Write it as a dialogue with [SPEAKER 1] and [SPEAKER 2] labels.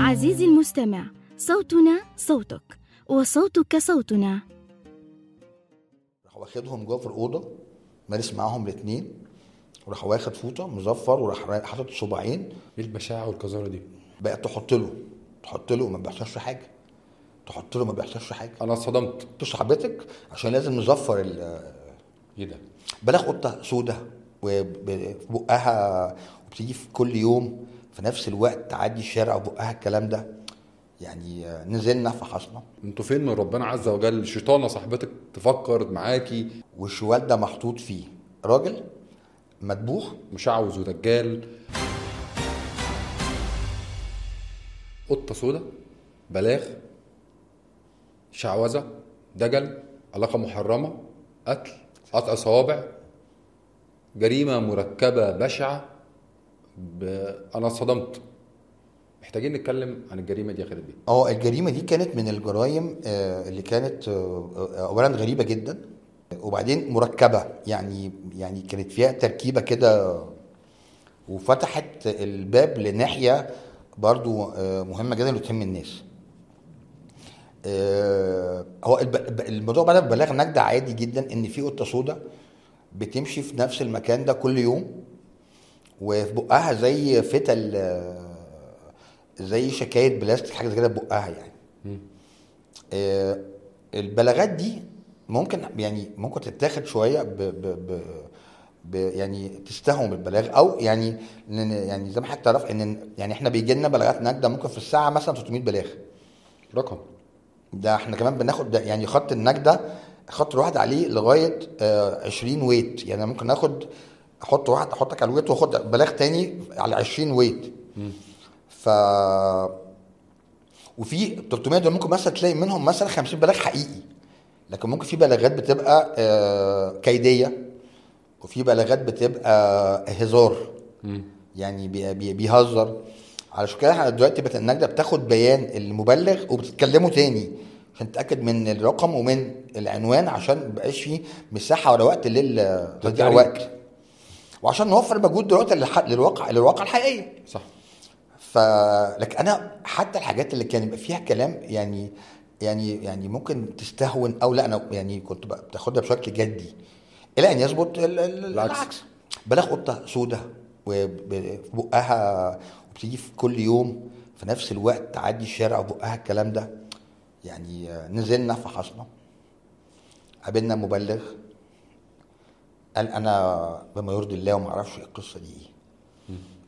[SPEAKER 1] عزيزي المستمع صوتنا صوتك وصوتك صوتنا
[SPEAKER 2] راح واخدهم جوه في الاوضه مارس معاهم الاثنين وراح واخد فوطه مظفر وراح را- حاطط صباعين
[SPEAKER 3] ايه البشاعه والقذاره دي
[SPEAKER 2] بقت تحط له تحط له ما بيحصلش حاجه تحط له ما بيحصلش حاجه
[SPEAKER 3] انا اتصدمت
[SPEAKER 2] بص حضرتك عشان لازم نظفر ال-
[SPEAKER 3] ايه ده
[SPEAKER 2] بلاغ قطه سودة وبقها وبتيجي في كل يوم في نفس الوقت تعدي الشارع وبقها الكلام ده يعني آه، نزلنا فحصنا
[SPEAKER 3] انتوا فين من ربنا عز وجل الشيطانه صاحبتك تفكر معاكي
[SPEAKER 2] والشوال ده محطوط فيه راجل مدبوح
[SPEAKER 3] مشعوذ ودجال قطه سودا بلاغ شعوذه دجل علاقه محرمه قتل قطع صوابع جريمه مركبه بشعه ب... انا اتصدمت محتاجين نتكلم عن الجريمه دي يا خالد بيه
[SPEAKER 2] اه الجريمه دي كانت من الجرائم آه، اللي كانت آه، آه، اولا غريبه جدا وبعدين مركبه يعني يعني كانت فيها تركيبه كده وفتحت الباب لناحيه برضو آه، مهمه جدا وتهم الناس آه، هو الب- الموضوع بدا ببلاغ نجدة عادي جدا ان في قطه سودا بتمشي في نفس المكان ده كل يوم وفي بقها زي فتل آه، زي شكاية بلاستيك حاجه زي كده بقها يعني آه، البلاغات دي ممكن يعني ممكن تتاخد شويه ب ب ب ب يعني تستهون بالبلاغ او يعني إن- يعني زي ما حضرتك تعرف ان يعني احنا بيجي لنا بلاغات نجده ممكن في الساعه مثلا 300 بلاغ
[SPEAKER 3] رقم
[SPEAKER 2] ده احنا كمان بناخد ده يعني خط النجده خط الواحد عليه لغايه آه 20 ويت يعني أنا ممكن ناخد احط واحد احطك على الويت واخد بلاغ تاني على 20 ويت ف وفي 300 دول ممكن مثلا تلاقي منهم مثلا 50 بلاغ حقيقي لكن ممكن في بلاغات بتبقى آه كيديه وفي بلاغات بتبقى هزار يعني بي- بي- بيهزر علشان كده احنا دلوقتي بقت النجده بتاخد بيان المبلغ وبتتكلمه تاني عشان تتاكد من الرقم ومن العنوان عشان مبقاش فيه مساحه ولا وقت للتضييع
[SPEAKER 3] للتعريض.
[SPEAKER 2] وقت وعشان نوفر مجهود دلوقتي للح- للواقع للواقع الحقيقيه
[SPEAKER 3] صح
[SPEAKER 2] ف لكن انا حتى الحاجات اللي كان يبقى فيها كلام يعني يعني يعني ممكن تستهون او لا انا يعني كنت بقى بتاخدها بشكل جدي الى ان يثبت ال- ال-
[SPEAKER 3] العكس.
[SPEAKER 2] العكس بلاغ قطه سودة وبقها وبتيجي في كل يوم في نفس الوقت تعدي الشارع وبقها الكلام ده يعني آه، نزلنا فحصنا قابلنا مبلغ قال انا بما يرضي الله وما اعرفش القصه دي ايه